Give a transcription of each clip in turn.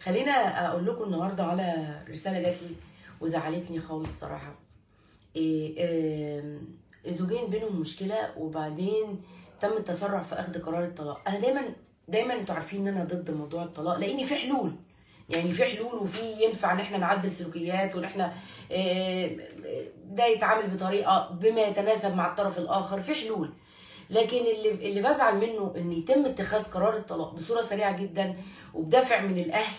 خلينا اقول لكم النهارده على رساله جات لي وزعلتني خالص صراحه إيه إيه زوجين بينهم مشكله وبعدين تم التسرع في اخذ قرار الطلاق انا دايما دايما انتوا عارفين ان انا ضد موضوع الطلاق لان في حلول يعني في حلول وفي ينفع ان احنا نعدل سلوكيات وان احنا إيه، ده يتعامل بطريقه بما يتناسب مع الطرف الاخر في حلول لكن اللي اللي بزعل منه ان يتم اتخاذ قرار الطلاق بصوره سريعه جدا وبدافع من الاهل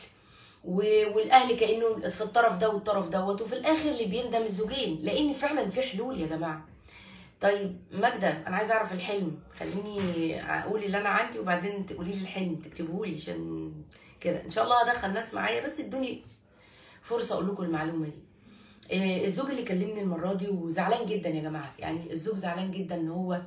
و- والاهل كانه في الطرف ده والطرف دوت وفي الاخر اللي بيندم الزوجين لان فعلا في حلول يا جماعه طيب ماجدة انا عايزه اعرف الحلم خليني اقول اللي انا عندي وبعدين تقولي لي الحلم تكتبه لي عشان كده ان شاء الله هدخل ناس معايا بس ادوني فرصه اقول لكم المعلومه دي آه، الزوج اللي كلمني المره دي وزعلان جدا يا جماعه يعني الزوج زعلان جدا ان هو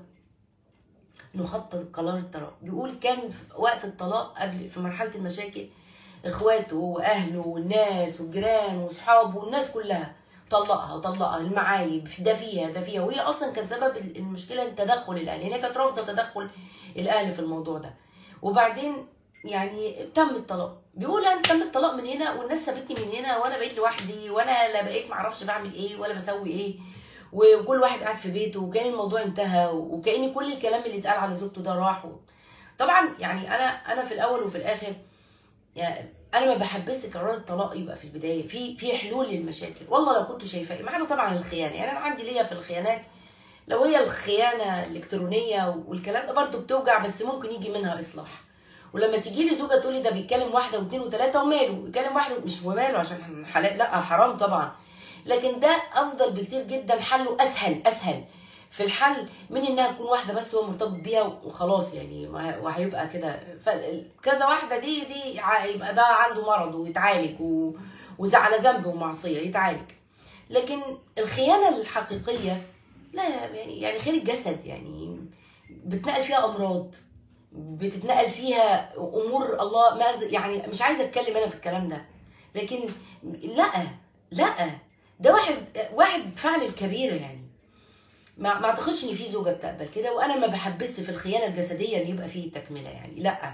انه خط قرار الطلاق بيقول كان في وقت الطلاق قبل في مرحله المشاكل اخواته واهله والناس والجيران واصحابه والناس كلها طلقها طلقها المعايب ده فيها ده فيها وهي اصلا كان سبب المشكله التدخل الاهلي هي كانت رافضه تدخل الاهل في الموضوع ده وبعدين يعني تم الطلاق بيقول يعني تم الطلاق من هنا والناس سابتني من هنا وانا بقيت لوحدي وانا لا بقيت معرفش بعمل ايه ولا بسوي ايه وكل واحد قاعد في بيته وكان الموضوع انتهى وكأن كل الكلام اللي اتقال على زوجته ده راح طبعا يعني انا انا في الاول وفي الاخر يعني انا ما بحبس قرار الطلاق يبقى في البدايه في في حلول للمشاكل والله لو كنت شايفاه ما عدا طبعا الخيانه يعني انا عندي ليا في الخيانات لو هي الخيانه الالكترونيه والكلام ده برضه بتوجع بس ممكن يجي منها اصلاح ولما تيجي لي زوجه تقول لي ده بيتكلم واحده واثنين وثلاثه وماله بيتكلم واحده مش وماله عشان حلال لا حرام طبعا لكن ده افضل بكتير جدا حله اسهل اسهل في الحل من انها تكون واحده بس هو مرتبط بيها وخلاص يعني ما- وهيبقى كده فكذا واحده دي دي ع- يبقى ده عنده مرض ويتعالج و... وإذا على ذنب ومعصيه يتعالج لكن الخيانه الحقيقيه لا يعني يعني خير الجسد يعني بتنقل فيها امراض بتتنقل فيها امور الله ما أنزل يعني مش عايزه اتكلم انا في الكلام ده لكن لا لا ده واحد واحد فعل الكبيره يعني ما ما اعتقدش ان في زوجه بتقبل كده وانا ما بحبس في الخيانه الجسديه ان يبقى فيه تكمله يعني لا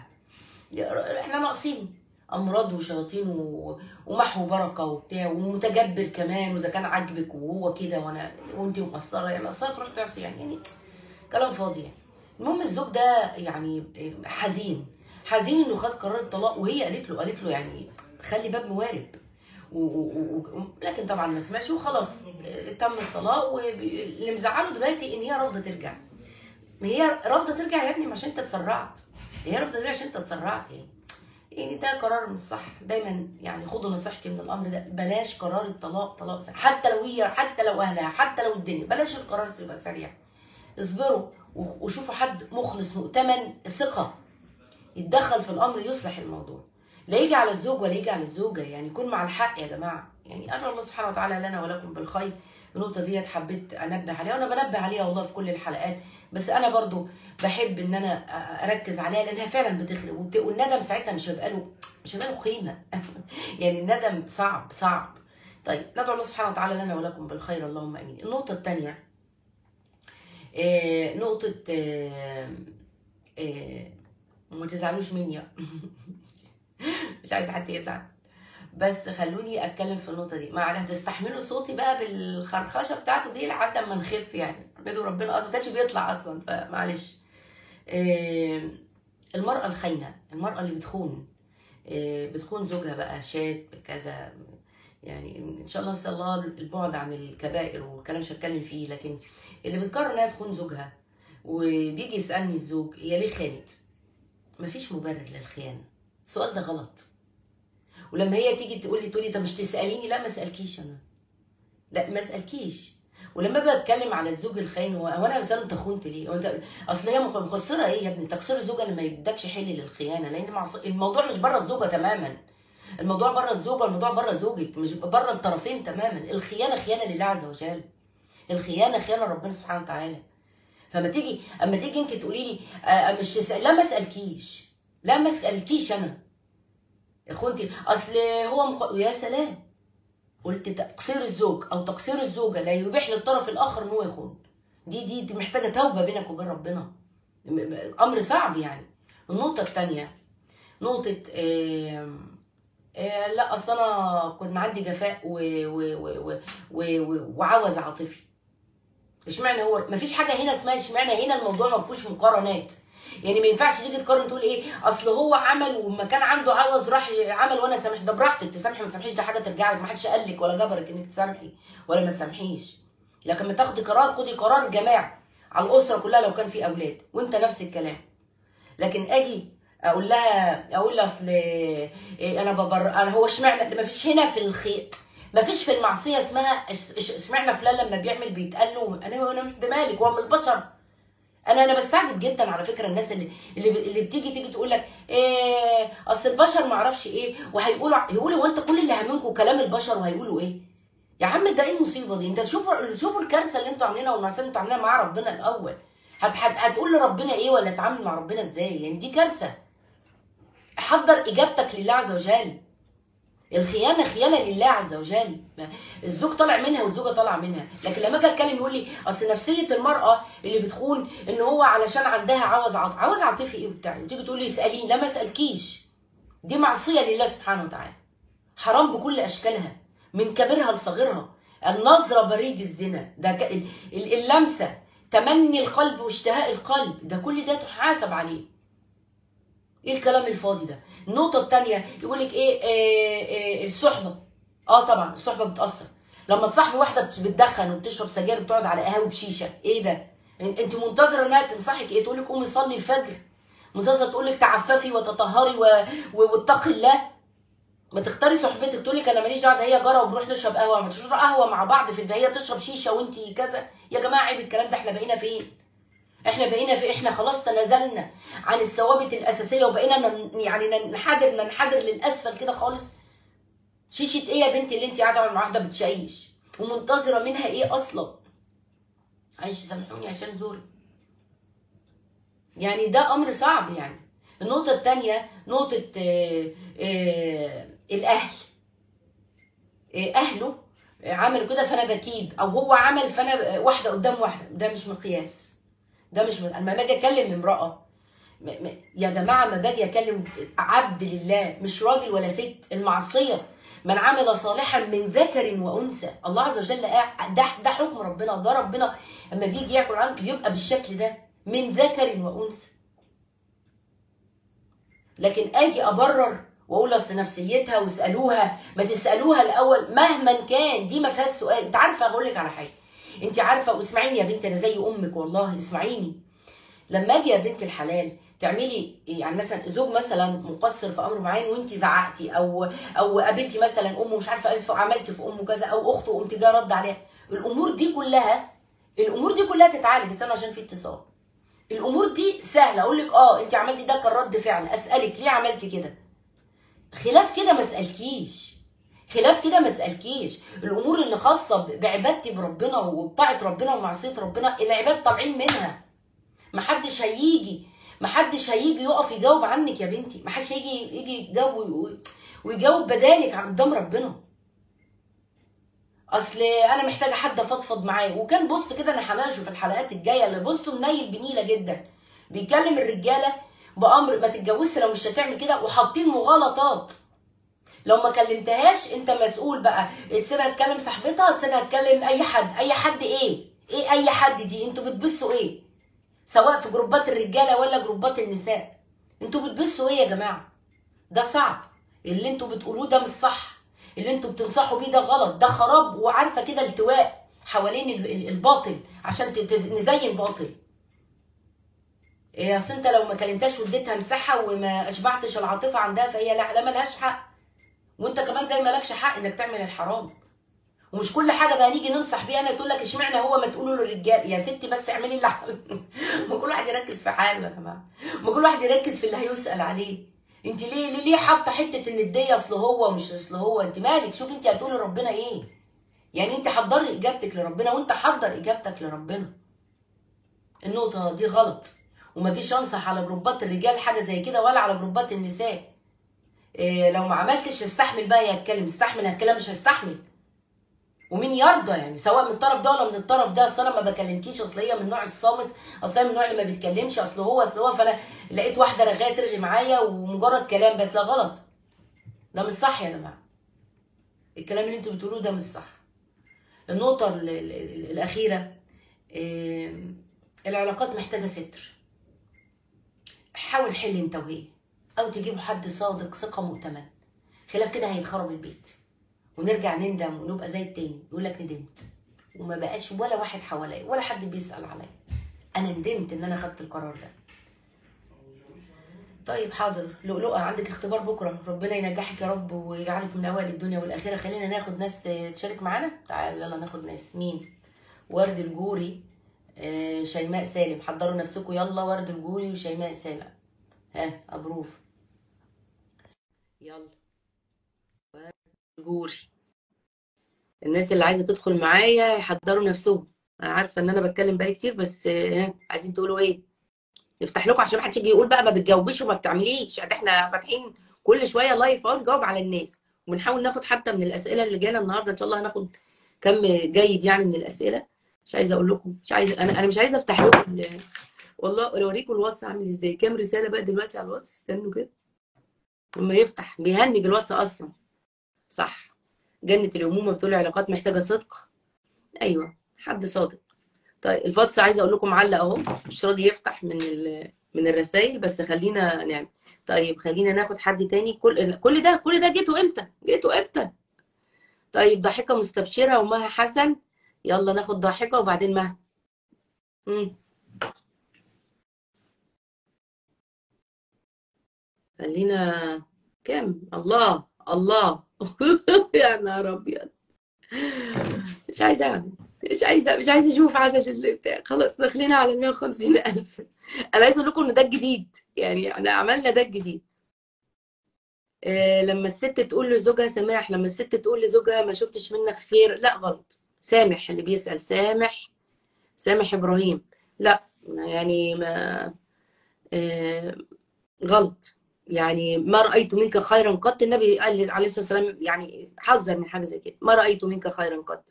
احنا ناقصين امراض وشياطين و... ومحو بركه وبتاع ومتجبر كمان واذا كان عاجبك وهو كده وانا وانت مقصره يعني مقصره تروح تعصي يعني يعني كلام فاضي يعني المهم الزوج ده يعني حزين حزين انه خد قرار الطلاق وهي قالت له قالت له يعني خلي باب موارب و... و... و... لكن طبعا ما سمعش وخلاص اه، تم الطلاق واللي مزعله دلوقتي ان هي رافضه ترجع ما هي رافضه ترجع يا ابني ما عشان انت اتسرعت هي رافضه ترجع عشان انت اتسرعت يعني يعني ده قرار مش صح دايما يعني خدوا نصيحتي من الامر ده بلاش قرار الطلاق طلاق سريع حتى لو هي حتى لو اهلها حتى لو الدنيا بلاش القرار يبقى سريع اصبروا وخ- وشوفوا حد مخلص مؤتمن ثقه يتدخل في الامر يصلح الموضوع لا يجي على الزوج ولا يجي على الزوجه يعني يكون مع الحق يا جماعه يعني انا الله سبحانه وتعالى لنا ولكم بالخير النقطه ديت حبيت انبه عليها وانا بنبه عليها والله في كل الحلقات بس انا برضو بحب ان انا أ- اركز عليها لانها فعلا بتخرب وبت... والندم ساعتها مش هيبقى له مش هيبقى له قيمه يعني الندم صعب صعب طيب ندعو الله سبحانه وتعالى لنا ولكم بالخير اللهم امين النقطه الثانيه آه نقطه آه آه وما تزعلوش مني مش عايزه حد يزعل بس خلوني اتكلم في النقطه دي ما هتستحملوا صوتي بقى بالخرخشه بتاعته دي لحد اما نخف يعني احمدوا ربنا اصلا ما كانش بيطلع اصلا فمعلش آه، المراه الخاينه المراه اللي بتخون آه، بتخون زوجها بقى شات كذا يعني ان شاء الله نسال الله البعد عن الكبائر والكلام مش هتكلم فيه لكن اللي بتقرر انها تخون زوجها وبيجي يسالني الزوج هي ليه خانت مفيش مبرر للخيانه السؤال ده غلط ولما هي تيجي تقول لي تقول لي طب مش تساليني لا ما اسالكيش انا لا ما اسالكيش ولما بتكلم على الزوج الخاين هو هو انا بساله انت خنت ليه؟ هو انت اصل هي مق- مقصره ايه يا ابني؟ تقصير الزوجه اللي ما يدكش حل للخيانه لان معص... الموضوع مش بره الزوجه تماما الموضوع بره الزوجه الموضوع بره زوجك مش بره الطرفين تماما الخيانه خيانه لله عز وجل الخيانه خيانه ربنا سبحانه وتعالى فما تيجي اما تيجي انت تقولي لي آه مش تسأل لا ما اسالكيش لا ما اسالكيش انا يا اخوتي اصل هو مق... يا سلام قلت تقصير الزوج او تقصير الزوجه لا يبيح للطرف الاخر ان هو يخون دي دي, دي محتاجه توبه بينك وبين ربنا م- م- امر صعب يعني النقطه الثانيه نقطه آم، إيه لا اصل انا كنت عندي جفاء و... و... و... و... و... و... وعوز عاطفي اشمعنى هو مفيش حاجه هنا اسمها اشمعنى هنا الموضوع ما فيهوش مقارنات يعني ما ينفعش تيجي تقارن تقول ايه اصل هو عمل وما كان عنده عوز راح عمل وانا سامح ده براحتك تسامحي ما تسامحيش ده حاجه ترجع لك ما حدش قال لك ولا جبرك انك تسامحي ولا ما تسامحيش لكن ما تاخدي قرار خدي قرار جماعي على الاسره كلها لو كان في اولاد وانت نفس الكلام لكن اجي اقول لها اقول لها اصل إيه انا ببر انا هو اشمعنى ما فيش هنا في الخير ما فيش في المعصيه اسمها إش- إش- اشمعنى فلان لما بيعمل بيتقال له انا انا مش مالك هو من البشر انا انا بستعجب جدا على فكره الناس اللي اللي, اللي بتيجي تيجي تقول لك ايه اصل البشر ما اعرفش ايه وهيقولوا يقولوا هو انت كل اللي هممكم كلام البشر وهيقولوا ايه يا عم ده ايه المصيبه دي انت شوفوا شوفوا الكارثه اللي انتوا عاملينها والمعصيه اللي انتوا عاملينها مع ربنا الاول هت هت هتقول لربنا ايه ولا تتعامل مع ربنا ازاي يعني دي كارثه حضر اجابتك لله عز وجل الخيانه خيانه لله عز وجل ما- الزوج طالع منها والزوجه طالعه منها لكن لما اجي اتكلم يقول لي اصل نفسيه المراه اللي بتخون ان هو علشان عندها عوز عاطفي عوز عاطفي ايه وبتاع وتيجي تقول لي اساليه لا ما اسالكيش دي معصيه لله سبحانه وتعالى حرام بكل اشكالها من كبيرها لصغيرها النظره بريد الزنا ده ك... ال- ال- اللمسه تمني القلب واشتهاء القلب ده كل ده تحاسب عليه ايه الكلام الفاضي ده النقطه الثانيه يقول لك ايه, إيه, إيه الصحبه اه طبعا الصحبه بتاثر لما تصاحبي واحده بت- بتدخن وبتشرب سجاير وبتقعد على قهوه بشيشه ايه ده إن- انت منتظره انها تنصحك ايه تقول لك قومي صلي الفجر منتظره تقول لك تعففي وتطهري و... و... واتقي الله ما تختاري صحبتك تقول لك انا ماليش دعوه ده هي جاره وبنروح نشرب قهوه ما تشرب قهوه مع بعض في ده هي تشرب شيشه وانت كذا يا جماعه عيب الكلام ده احنا بقينا فين احنا بقينا في احنا خلاص تنازلنا عن الثوابت الاساسيه وبقينا نن يعني ننحدر ننحدر للاسفل كده خالص شيشه ايه يا بنتي اللي انت قاعده مع واحده بتشيش ومنتظره منها ايه اصلا معلش سامحوني عشان زوري يعني ده امر صعب يعني النقطه الثانيه نقطه آه آه الاهل آه اهله عملوا كده فانا بكيد او هو عمل فانا واحده قدام واحده ده مش مقياس ده مش من... لما باجي اكلم امراه م... م... يا جماعه ما باجي اكلم عبد لله مش راجل ولا ست المعصيه من عمل صالحا من ذكر وانثى الله عز وجل قال ده ده حكم ربنا ده ربنا لما بيجي ياكل عنه بيبقى بالشكل ده من ذكر وانثى لكن اجي ابرر واقول اصل نفسيتها واسالوها ما تسالوها الاول مهما كان دي ما فيهاش سؤال انت عارفه اقول لك على حاجه انت عارفه واسمعيني يا بنتي انا زي امك والله اسمعيني لما اجي يا بنت الحلال تعملي يعني مثلا زوج مثلا مقصر في امر معين وانت زعقتي او او قابلتي مثلا امه مش عارفه ايه عملتي في امه كذا او اخته قمت جايه رد عليها الامور دي كلها الامور دي كلها تتعالج استنى عشان في اتصال الامور دي سهله اقول لك اه انت عملتي ده كان رد فعل اسالك ليه عملتي كده خلاف كده ما اسالكيش خلاف كده ما اسالكيش الامور اللي خاصه بعبادتي بربنا وبطاعه ربنا ومعصيه ربنا العباد طالعين منها محدش هيجي محدش هيجي يقف يجاوب عنك يا بنتي محدش هيجي يجي يجاوب ويجاوب بدالك قدام ربنا اصل انا محتاجه حد افضفض معاه وكان بوست كده انا هناقشه في الحلقات الجايه اللي بوسته منيل بنيله جدا بيكلم الرجاله بامر ما تتجوزش لو مش هتعمل كده وحاطين مغالطات لو ما كلمتهاش انت مسؤول بقى تسيبها تكلم صاحبتها تسيبها تكلم اي حد اي حد ايه ايه اي حد دي انتوا بتبصوا ايه سواء في جروبات الرجاله ولا جروبات النساء انتوا بتبصوا ايه يا جماعه ده صعب اللي انتوا بتقولوه ده مش صح اللي انتوا بتنصحوا بيه ده غلط ده خراب وعارفه كده التواء حوالين الباطل عشان نزين باطل ايه اصل انت لو ما كلمتهاش واديتها مساحه وما اشبعتش العاطفه عندها فهي لا لا ملهاش حق وانت كمان زي مالكش حق انك تعمل الحرام ومش كل حاجه بقى نيجي ننصح بيها انا تقول لك اشمعنى هو ما تقولوا للرجال يا ستي بس اعملي اللي ما كل واحد يركز في حاله يا جماعه ما كل واحد يركز في اللي هيسال عليه انت ليه ليه, ليه حاطه حته ان الديه اصل هو ومش اصل هو انت مالك شوف انت هتقولي لربنا ايه يعني انت حضري اجابتك لربنا وانت حضر اجابتك لربنا النقطه دي غلط وما جيش انصح على جروبات الرجال حاجه زي كده ولا على جروبات النساء إيه لو ما عملتش استحمل بقى هيتكلم استحمل هتكلم مش هستحمل ومين يرضى يعني سواء من الطرف ده ولا من الطرف ده اصل انا ما بكلمكيش اصل هي من النوع الصامت اصل هي من النوع اللي ما بيتكلمش اصل هو اصل هو فانا لقيت واحده رغايه ترغي معايا ومجرد كلام بس لا غلط ده مش صح يا جماعه الكلام اللي انتوا بتقولوه ده مش صح النقطه ال- ال- ال- الاخيره آم، العلاقات محتاجه ستر حاول حل انت وهي او تجيبوا حد صادق ثقه مؤتمن خلاف كده هيتخرب البيت ونرجع نندم ونبقى زي التاني يقول لك ندمت وما بقاش ولا واحد حواليا ولا حد بيسال عليا انا ندمت ان انا خدت القرار ده طيب حاضر لؤلؤة عندك اختبار بكرة ربنا ينجحك يا رب ويجعلك من أوائل الدنيا والآخرة خلينا ناخد ناس تشارك معانا تعال يلا ناخد ناس مين ورد الجوري آه، شيماء سالم حضروا نفسكم يلا ورد الجوري وشيماء سالم ها أبروف يلا ورد الجوري الناس اللي عايزة تدخل معايا يحضروا نفسهم أنا عارفة إن أنا بتكلم بقالي كتير بس آه، ها عايزين تقولوا إيه نفتح لكم عشان محدش يجي يقول بقى ما بتجاوبيش وما بتعمليش يعني احنا فاتحين كل شويه لايف اهو نجاوب على الناس وبنحاول ناخد حتى من الاسئله اللي جايه النهارده ان شاء الله هناخد كم جيد يعني من الاسئله مش عايزه اقول لكم مش عايزه انا انا مش عايزه افتح لكم ال- والله اوريكم الواتس عامل ازاي كام رساله بقى دلوقتي على الواتس استنوا كده لما يفتح بيهنج الواتس اصلا صح جنة الأمومة بتقول علاقات محتاجة صدق أيوه حد صادق طيب الواتس عايزة أقول لكم معلق أهو مش راضي يفتح من ال... من الرسائل بس خلينا نعمل طيب خلينا ناخد حد تاني كل كل ده كل ده جيتوا امتى جيتوا امتى طيب ضاحكة مستبشرة ومها حسن يلا ناخد ضاحكة وبعدين مها مم. خلينا كام الله الله يا نهار ابيض مش عايزه اعمل مش عايزه مش عايزه اشوف عدد اللي بتاع خلاص داخلين على ال 150 الف انا عايزه اقول لكم ان ده الجديد يعني احنا عملنا ده الجديد آه، لما الست تقول لزوجها سماح لما الست تقول لزوجها ما شفتش منك خير لا غلط سامح اللي بيسأل سامح سامح ابراهيم لا يعني ما آه، غلط يعني ما رأيت منك خيرا قط النبي قال عليه الصلاة والسلام يعني حذر من حاجة زي كده ما رأيت منك خيرا قط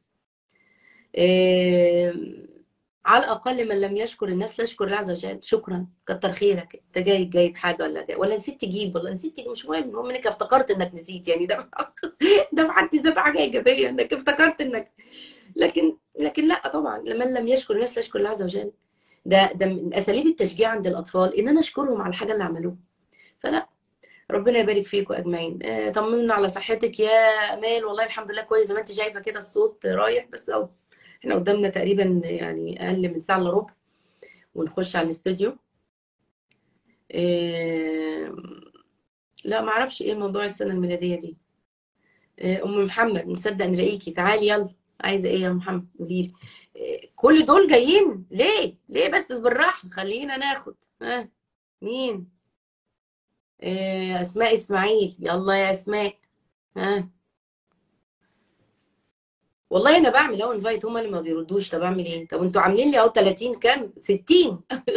آه، على الأقل من لم يشكر الناس لا يشكر الله عز وجل شكرا كتر خيرك انت جاي جايب حاجة ولا جاي ولا نسيت تجيب ولا نسيت تجيب مش مهم المهم انك افتكرت انك نسيت يعني ده ده في حد ذاته حاجة إيجابية انك افتكرت انك لكن لكن لا طبعا من لم يشكر الناس لا يشكر الله عز وجل ده ده من اساليب التشجيع عند الاطفال ان انا اشكرهم على الحاجه اللي عملوها فلا ربنا يبارك فيكم اجمعين آه، طمنا على صحتك يا امال والله الحمد لله كويس زي ما انت شايفه كده الصوت رايح بس اهو احنا قدامنا تقريبا يعني اقل من ساعه الا ربع ونخش على الاستوديو آه، لا ما اعرفش ايه موضوع السنه الميلاديه دي آه، ام محمد مصدق نلاقيكي تعالي يلا عايزه ايه يا أم محمد قولي لي آه، كل دول جايين ليه ليه بس بالراحه خلينا ناخد ها مين آه، اسماء اسماعيل يلا يا اسماء ها والله انا بعمل اهو انفايت هما اللي ما بيردوش طب اعمل ايه طب انتوا عاملين لي اهو 30 كام 60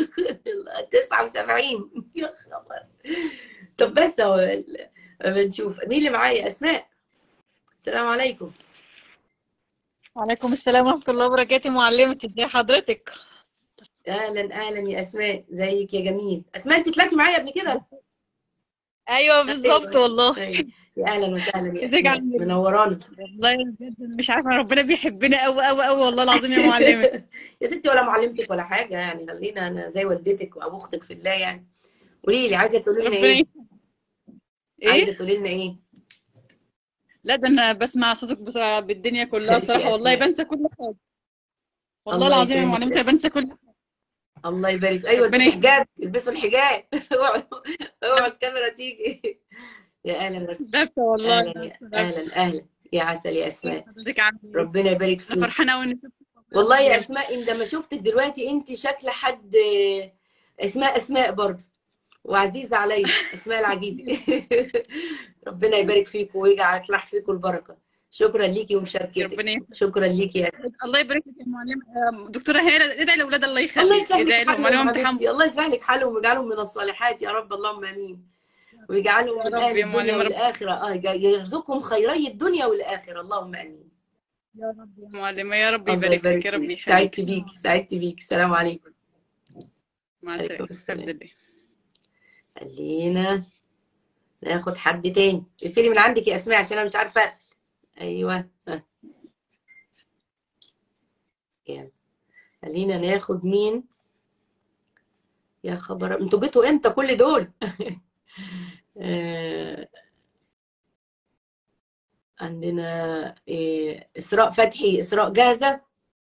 79 يا خبر طب بس اهو ال- بنشوف مين اللي معايا اسماء السلام عليكم وعليكم السلام ورحمة الله وبركاته معلمتي ازي حضرتك اهلا اهلا يا اسماء زيك يا جميل اسماء انت طلعتي معايا قبل كده ايوه بالظبط ايوه والله أيوة. يا اهلا وسهلا يا ازيك اسماء عامله ايه منورانا والله بجد أنا مش عارفه ربنا بيحبنا قوي قوي قوي والله العظيم يا معلمه يا ستي ولا معلمتك ولا حاجه يعني خلينا انا زي والدتك او اختك في الله يعني قولي لي عايزه تقولي لنا ربنا ايه ي- عايزه ايه تقولي لنا ايه لا ده انا بسمع صوتك بصراحة بالدنيا كلها ماشي بصراحه يا والله اسماء بنسى كل حاجه والله الله العظيم يا يكرمك معلمتي يا انا بنسى كل حاجه الله يبارك ايوه ربنا البسوا يخليك حجاب البسوا الحجاب اوعوا اوعوا الكاميرا تيجي يا اهلا بس لابسه والله اهلا يا لابسه لابسه اهلا اهلا يا عسل يا اسماء حضرتك عامله ايه ربنا يبارك انا فيك فرحانه قوي اني شفتك والله والله يا العظيم اسماء انت لما شفتك دلوقتي انت شكل حد اسماء اسماء برضه وعزيزه عليا اسماء العجيزي ربنا يبارك فيكم ويجعل يطلع فيكم البركه شكرا ليكي ومشاركتك ربنا يخليك شكرا ليكي يا اسماء الله يبارك لك يا معلمه آه، دكتوره هاله ادعي لاولاد الله الله يخليك يصلح ادعي لك لهم حالهم عليهم يا امتحان حبيبتي الله يصلح لك حالهم ويجعلهم من الصالحات يا رب اللهم امين ويجعلهم يا من رب اهل يا الدنيا معلمه رب والاخره اه يرزقهم خيري الدنيا والاخره اللهم امين يا رب يا معلمة يا رب الله يبارك لك يبارك يا رب فيك سعدت يخليك بيك سعدت بيك السلام عليكم مع عليكم السلامة حفظ السلام الله خلينا ناخد حد تاني اقفلي من عندك يا اسماء عشان انا مش عارفه اقفل ايوه ها. يلا خلينا ناخد مين يا خبر انتوا جيتوا امتى كل دول آه، عندنا إيه، اسراء فتحي اسراء جاهزه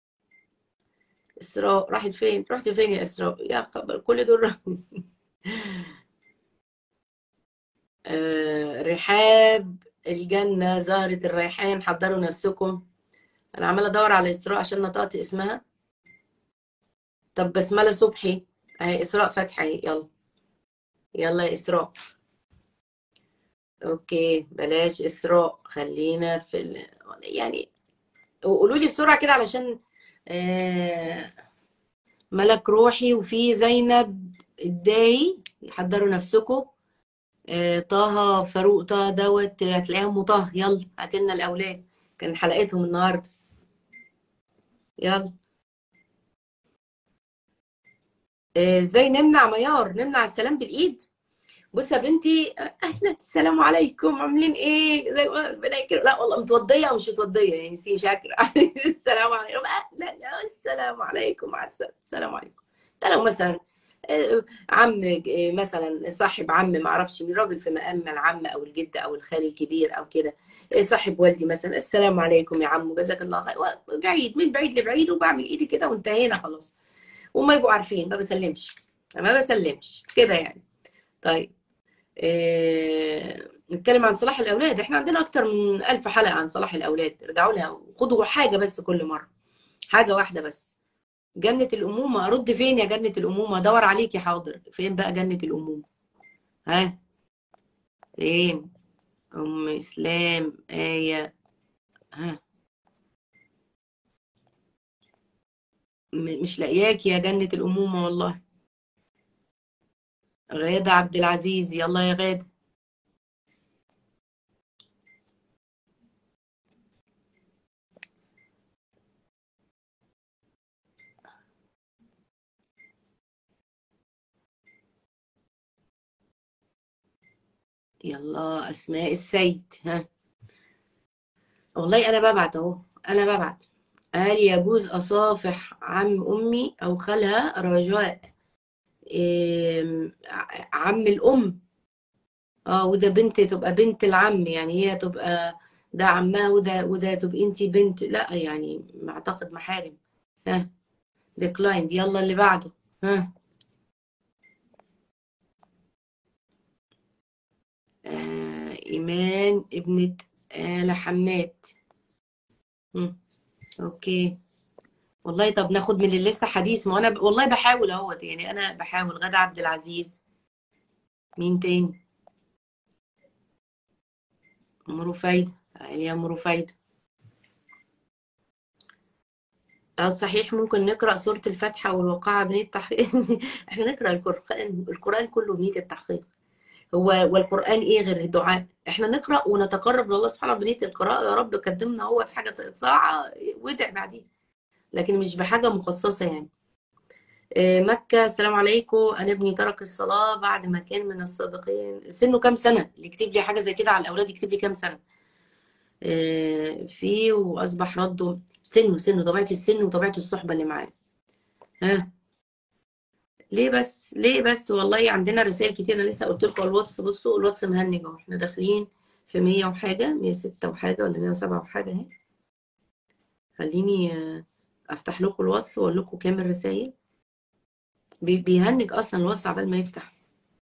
اسراء راحت فين رحت فين يا اسراء يا خبر كل دول راحوا آه، رحاب الجنة زهرة الريحان حضروا نفسكم أنا عمالة أدور على إسراء عشان نطقت اسمها طب بسملة صبحي أهي إسراء فتحي يلا يلا يا إسراء أوكي بلاش إسراء خلينا في ال... يعني قولوا لي بسرعة كده علشان آه، ملك روحي وفي زينب الداي حضروا نفسكم آه، طه فاروق طه دوت هتلاقيهم طه يلا هاتلنا الأولاد كان حلقتهم النهاردة يلا آه، ازاي نمنع ميار نمنع السلام بالإيد بص يا بنتي آه، أهلا السلام عليكم عاملين إيه زي ما ربنا يكرم لا والله متوضية أو مش متوضية يعني سي شاكرة السلام عليكم أهلا لا السلام عليكم مع السلامة السلام عليكم ده لو مثلا آه، عم آه، مثلا صاحب عم ما اعرفش مين راجل في مقام العم او الجد او الخال الكبير او كده آه، صاحب والدي مثلا السلام عليكم يا عم جزاك الله خير و- بعيد من بعيد لبعيد وبعمل ايدي كده وانتهينا خلاص وما يبقوا عارفين ما بسلمش ما بسلمش كده يعني طيب آه، نتكلم عن صلاح الاولاد احنا عندنا اكتر من ألف حلقة عن صلاح الاولاد ارجعوا لها وخدوا حاجة بس كل مرة حاجة واحدة بس جنة الأمومة أرد فين يا جنة الأمومة أدور عليكي حاضر فين بقى جنة الأمومة ها فين أم إسلام آية ها م- مش لاقياكي يا جنة الأمومة والله غادة عبد العزيز يلا يا غادة يلا أسماء السيد ها والله أنا ببعت أهو أنا ببعت هل يجوز أصافح عم أمي أو خالها رجاء إيه عم الأم اه وده بنت تبقى بنت العم يعني هي تبقى ده عمها وده وده تبقى انتي بنت لا يعني اعتقد محارم ها ديكلايند يلا اللي بعده ها آه ايمان ابنة آل حماد مم. اوكي والله طب ناخد من اللي لسه حديث ما انا ب... والله بحاول اهوت يعني انا بحاول غادة عبد العزيز مين تاني ام رفايدة يا ام رفايدة اه صحيح ممكن نقرأ سورة الفاتحة والواقعة بنية التحقيق احنا نقرأ القرآن القرآن كله بنية التحقيق هو والقرآن ايه غير الدعاء احنا نقرأ ونتقرب لله سبحانه بنية القراءة يا رب قدمنا هو في حاجة ساعة وادع بعدين لكن مش بحاجة مخصصة يعني آه، مكة السلام عليكم أنا ابني ترك الصلاة بعد ما كان من السابقين سنه كام سنة اللي يكتب لي حاجة زي كده على الأولاد يكتب لي كام سنة آه، فيه وأصبح رده سنه سنه طبيعة السن وطبيعة الصحبة اللي معاه ها ليه بس ليه بس والله عندنا رسائل كتير انا لسه قلت لكم الواتس بصوا الواتس مهنج اهو احنا داخلين في 100 وحاجه 106 وحاجه ولا 107 وحاجه اهي خليني آه، افتح لكم الواتس واقول لكم كام الرسائل بي- بيهنج اصلا الواتس عبال ما يفتح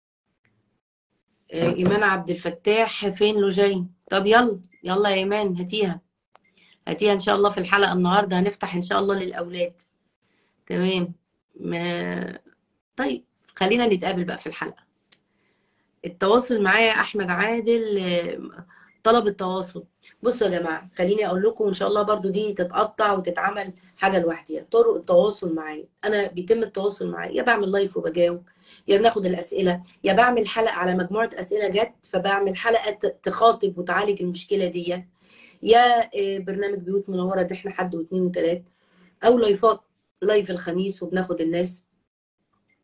آه، ايمان عبد الفتاح فين لوجين طب يلا يلا يا ايمان هاتيها هاتيها ان شاء الله في الحلقه النهارده هنفتح ان شاء الله للاولاد تمام ما طيب خلينا نتقابل بقى في الحلقه التواصل معايا احمد عادل آه، طلب التواصل بصوا يا جماعه خليني اقول لكم ان شاء الله برضو دي تتقطع وتتعمل حاجه لوحديها طرق التواصل معايا انا بيتم التواصل معايا يا بعمل لايف وبجاوب يا بناخد الاسئله يا بعمل حلقه على مجموعه اسئله جت فبعمل حلقه ت- تخاطب وتعالج المشكله دي يا آه، برنامج بيوت منوره ده احنا حد واثنين وثلاث او لايفات لايف الخميس وبناخد الناس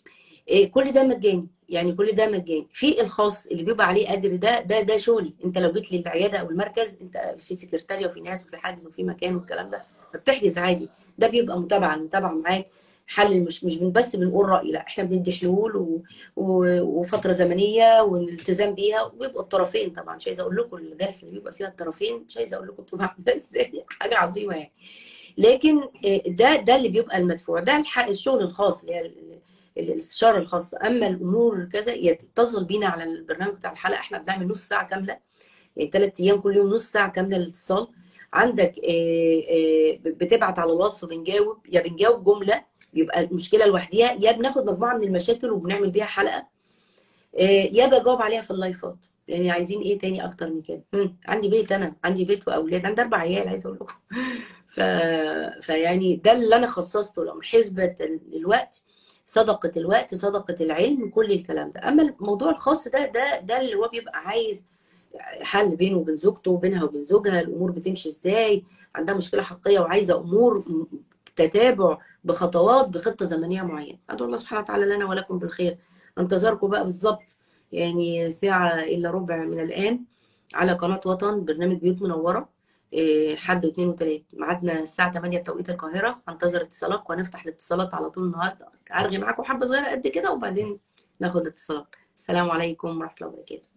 إيه كل ده مجاني يعني كل ده مجاني في الخاص اللي بيبقى عليه اجر ده ده ده شغلي انت لو جيت لي العياده او المركز انت في سكرتاريه وفي ناس وفي حاجز وفي مكان والكلام ده فبتحجز عادي ده بيبقى متابعه المتابعه معاك حل مش مش بن- بس بنقول راي لا احنا بندي حلول و... و... وفتره زمنيه والالتزام بيها وبيبقى الطرفين طبعا مش عايزه اقول لكم الجلسه اللي بيبقى فيها الطرفين مش عايزه اقول لكم بتبقى عامله ازاي حاجه عظيمه يعني لكن آه، ده ده اللي بيبقى المدفوع ده الح- الشغل الخاص اللي هي ال- ال- الاستشاره الخاصه اما الامور كذا يتصل بينا على البرنامج بتاع الحلقه احنا بنعمل نص ساعه كامله ثلاث ايام كل يوم نص ساعه كامله للاتصال عندك آه، آه، بتبعت على الواتس وبنجاوب يا بنجاوب جمله يبقى المشكله لوحديها يا بناخد مجموعه من المشاكل وبنعمل بيها حلقه آه، يا بجاوب عليها في اللايفات يعني عايزين ايه تاني اكتر من كده مم. عندي بيت انا عندي بيت واولاد عندي اربع عيال عايزه اقول لكم ف... فيعني ده اللي انا خصصته لهم حسبة الوقت صدقة الوقت صدقة العلم كل الكلام ده اما الموضوع الخاص ده ده ده اللي هو بيبقى عايز حل بينه وبين زوجته وبينها وبين زوجها الامور بتمشي ازاي عندها مشكلة حقيقية وعايزة امور م- تتابع بخطوات بخطة زمنية معينة ادعو الله سبحانه وتعالى لنا ولكم بالخير انتظركم بقى بالظبط يعني ساعة الا ربع من الان على قناة وطن برنامج بيوت منورة إيه، حد واثنين وثلاث ميعادنا الساعة 8 بتوقيت القاهرة هنتظر اتصالاتكم وهنفتح الاتصالات على طول النهاردة هرغي معاكم حبة صغيرة قد كده وبعدين ناخد اتصالات السلام عليكم ورحمة الله وبركاته